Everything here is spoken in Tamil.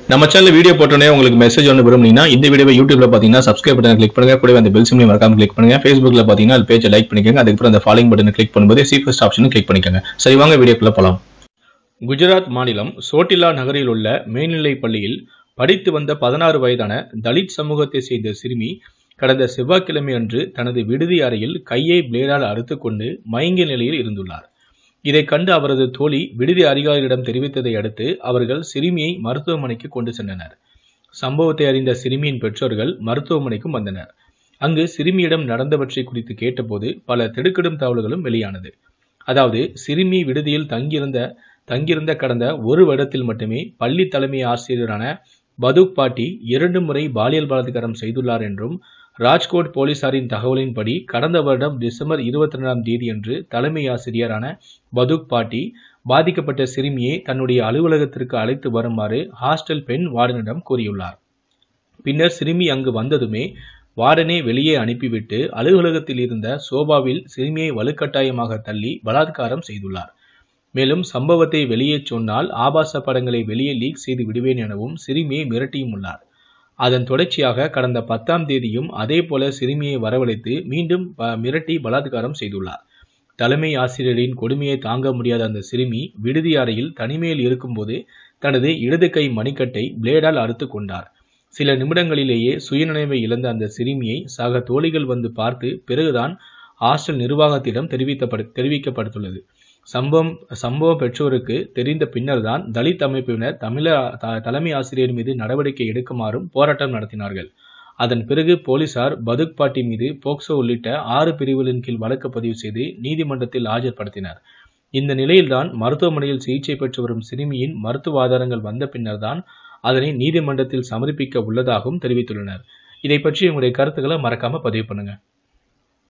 நம்ம சேனல் வீடியோ போட்டோன்னே உங்களுக்கு மெசேஜ் ஒன்று விரும்புனீங்கன்னா இந்த வீடியோவை யூடியூப்ல பார்த்தீங்கன்னா சப்ஸ்கிரைப் பட்டன் கிளிக் பண்ணுங்க கூடவே அந்த பெல் சிம்லையும் மறக்காம கிளிக் பண்ணுங்க ஃபேஸ்புக்ல பார்த்தீங்கன்னா அது பேஜை லைக் பண்ணிக்கோங்க அதுக்கப்புறம் அந்த ஃபாலோயிங் பட்டனை கிளிக் பண்ணும்போது சி ஃபர்ஸ்ட் ஆப்ஷனும் கிளிக் பண்ணிக்கோங்க சரி வாங்க வீடியோக்குள்ள போலாம் குஜராத் மாநிலம் சோட்டிலா நகரில் உள்ள மேல்நிலைப் பள்ளியில் படித்து வந்த பதினாறு வயதான தலித் சமூகத்தை சேர்ந்த சிறுமி கடந்த செவ்வாய்க்கிழமை அன்று தனது விடுதி அறையில் கையை பிளேடால் அறுத்துக்கொண்டு மயங்கிய நிலையில் இருந்துள்ளார் இதை கண்டு அவரது தோழி விடுதி அதிகாரிகளிடம் தெரிவித்ததை அடுத்து அவர்கள் சிறுமியை மருத்துவமனைக்கு கொண்டு சென்றனர் சம்பவத்தை அறிந்த சிறுமியின் பெற்றோர்கள் மருத்துவமனைக்கும் வந்தனர் அங்கு சிறுமியிடம் நடந்தவற்றை குறித்து கேட்டபோது பல திடுக்கிடும் தகவல்களும் வெளியானது அதாவது சிறுமி விடுதியில் தங்கியிருந்த தங்கியிருந்த கடந்த ஒரு வருடத்தில் மட்டுமே பள்ளி தலைமை ஆசிரியரான பதுக் பாட்டி இரண்டு முறை பாலியல் பலாத்காரம் செய்துள்ளார் என்றும் ராஜ்கோட் போலீசாரின் தகவலின்படி கடந்த வருடம் டிசம்பர் இருபத்தி ரெண்டாம் தேதியன்று தலைமை ஆசிரியரான பதுக் பாட்டி பாதிக்கப்பட்ட சிறுமியை தன்னுடைய அலுவலகத்திற்கு அழைத்து வருமாறு ஹாஸ்டல் பெண் வார்டனிடம் கூறியுள்ளார் பின்னர் சிறுமி அங்கு வந்ததுமே வார்டனை வெளியே அனுப்பிவிட்டு அலுவலகத்தில் இருந்த சோபாவில் சிறுமியை வலுக்கட்டாயமாக தள்ளி பலாத்காரம் செய்துள்ளார் மேலும் சம்பவத்தை வெளியே சொன்னால் ஆபாச படங்களை வெளியே லீக் செய்து விடுவேன் எனவும் சிறுமியை மிரட்டியும் உள்ளார் அதன் தொடர்ச்சியாக கடந்த பத்தாம் தேதியும் அதே போல சிறுமியை வரவழைத்து மீண்டும் ப- மிரட்டி பலாத்காரம் செய்துள்ளார் தலைமை ஆசிரியரின் கொடுமையை தாங்க முடியாத அந்த சிறுமி விடுதி அறையில் தனிமையில் இருக்கும்போது தனது இடது கை மணிக்கட்டை பிளேடால் அறுத்து கொண்டார் சில நிமிடங்களிலேயே சுயநினைவை இழந்த அந்த சிறுமியை சக தோழிகள் வந்து பார்த்து பிறகுதான் ஹாஸ்டல் நிர்வாகத்திடம் தெரிவித்தப்படு தெரிவிக்கப்பட்டுள்ளது சம்பவம் சம்பவம் பெற்றோருக்கு தெரிந்த பின்னர்தான் தலித் அமைப்பினர் தமிழ த- தலைமை ஆசிரியர் மீது நடவடிக்கை எடுக்குமாறும் போராட்டம் நடத்தினார்கள் அதன் பிறகு போலீசார் பதுக் பாட்டி மீது போக்சோ உள்ளிட்ட ஆறு பிரிவுகளின் கீழ் வழக்கு பதிவு செய்து நீதிமன்றத்தில் ஆஜர்படுத்தினர் இந்த நிலையில்தான் மருத்துவமனையில் சிகிச்சை பெற்று வரும் சிறுமியின் மருத்துவ ஆதாரங்கள் வந்த பின்னர்தான் அதனை நீதிமன்றத்தில் சமர்ப்பிக்க உள்ளதாகவும் தெரிவித்துள்ளனர் இதை பற்றி உங்களுடைய கருத்துக்களை மறக்காம பதிவு பண்ணுங்க